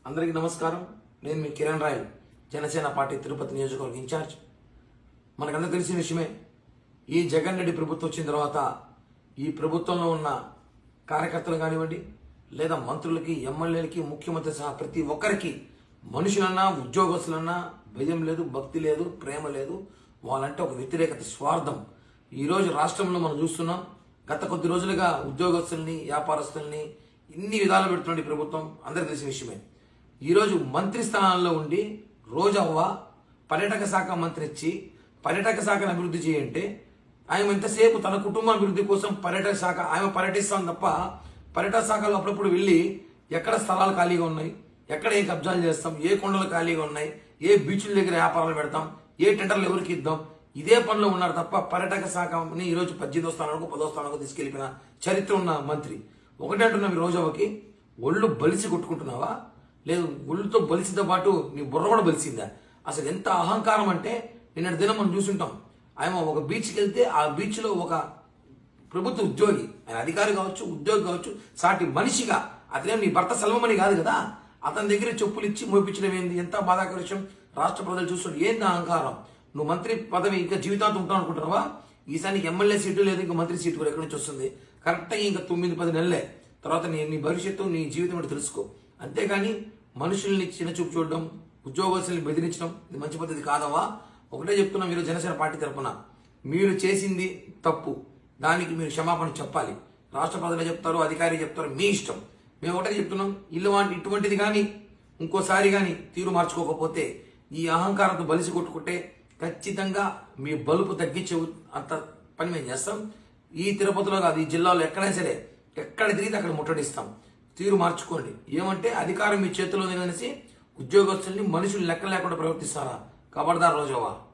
అందరికీ నమస్కారం నేను మీ కిరణ్ రాయ్ జనసేన పార్టీ తిరుపతి నియోజకవర్గ ఇన్ఛార్జ్ మనకందరూ తెలిసిన విషయమే ఈ జగన్ రెడ్డి ప్రభుత్వం వచ్చిన తర్వాత ఈ ప్రభుత్వంలో ఉన్న కార్యకర్తలు కానివ్వండి లేదా మంత్రులకి ఎమ్మెల్యేలకి ముఖ్యమంత్రి సహా ప్రతి ఒక్కరికి మనుషులన్నా ఉద్యోగస్తులన్నా భయం లేదు భక్తి లేదు ప్రేమ లేదు వాళ్ళంటే ఒక వ్యతిరేకత స్వార్థం ఈరోజు రాష్ట్రంలో మనం చూస్తున్నాం గత కొద్ది రోజులుగా ఉద్యోగస్తుల్ని వ్యాపారస్తుల్ని ఇన్ని విధాలు పెడుతున్నాడు ఈ ప్రభుత్వం అందరికీ తెలిసిన విషయమే ఈరోజు మంత్రి స్థానాల్లో ఉండి రోజవ్వ పర్యాటక శాఖ మంత్రి ఇచ్చి పర్యాటక శాఖను అభివృద్ధి చేయంటే ఆయన ఎంతసేపు తన కుటుంబ అభివృద్ధి కోసం పర్యాటక శాఖ ఆయన పర్యటిస్తాం తప్ప పర్యాటక శాఖలో అప్పుడప్పుడు వెళ్ళి ఎక్కడ స్థలాలు ఖాళీగా ఉన్నాయి ఎక్కడ ఏ కబ్జాలు చేస్తాం ఏ కొండలు ఖాళీగా ఉన్నాయి ఏ బీచ్ల దగ్గర వ్యాపారాలు పెడతాం ఏ టెండర్లు ఎవరికి ఇద్దాం ఇదే పనిలో ఉన్నారు తప్ప పర్యాటక శాఖని ఈరోజు పద్దెనిమిదో స్థానానికి పదో స్థానానికి తీసుకెళ్లిపోయిన చరిత్ర ఉన్న మంత్రి ఒకటే అంటున్నాం ఈ రోజవ్వకి ఒళ్ళు బలిసి కొట్టుకుంటున్నావా లేదు ఒళ్ళుతో బలిసితో పాటు నీ బుర్ర కూడా బలిసిందా అసలు ఎంత అహంకారం అంటే నిన్నటి దినం మనం చూసుంటాం ఆయన ఒక బీచ్కి వెళ్తే ఆ బీచ్లో ఒక ప్రభుత్వ ఉద్యోగి ఆయన అధికారి కావచ్చు ఉద్యోగి కావచ్చు సాటి మనిషిగా అతనేం నీ భర్త సెలవమని కాదు కదా అతని దగ్గర చెప్పులు ఇచ్చి మోపించడం ఏంది ఎంత బాధాకర విషయం రాష్ట్ర ప్రజలు చూస్తున్నారు ఏంది అహంకారం నువ్వు మంత్రి పదవి ఇంకా జీవితాంతం ఉంటావు అనుకుంటున్నావా ఈసారి నీకు ఎమ్మెల్యే సీటు లేదు ఇంకా మంత్రి సీటు కూడా ఎక్కడి నుంచి వస్తుంది కరెక్ట్గా ఇంకా తొమ్మిది పది నెలలే తర్వాత నీ నీ భవిష్యత్తు నీ జీవితం ఏంటో తెలుసుకో అంతేగాని మనుషుల్ని చిన్న చూపు చూడడం ఉద్యోగస్తుల్ని బెదిరించడం ఇది మంచి పద్ధతి కాదవా ఒకటే చెప్తున్నాం మీరు జనసేన పార్టీ తరఫున మీరు చేసింది తప్పు దానికి మీరు క్షమాపణ చెప్పాలి రాష్ట్ర ప్రజలు చెప్తారు అధికారి చెప్తారు మీ ఇష్టం మేము ఒకటే చెప్తున్నాం ఇల్లు వాంటి ఇటువంటిది కానీ ఇంకోసారి కానీ తీరు మార్చుకోకపోతే ఈ అహంకారంతో బలిసి కొట్టుకుంటే ఖచ్చితంగా మీ బలుపు తగ్గించే ఉ- అంత పని మేము చేస్తాం ఈ తిరుపతిలో కాదు ఈ జిల్లాలో ఎక్కడైనా సరే ఎక్కడ తిరిగితే అక్కడ ముట్టడిస్తాం తీరు మార్చుకోండి ఏమంటే అధికారం మీ చేతిలో ఉంది అనేసి ఉద్యోగస్తుల్ని మనుషులు లెక్క లేకుండా ప్రవర్తిస్తారా కబర్దార్ రోజవా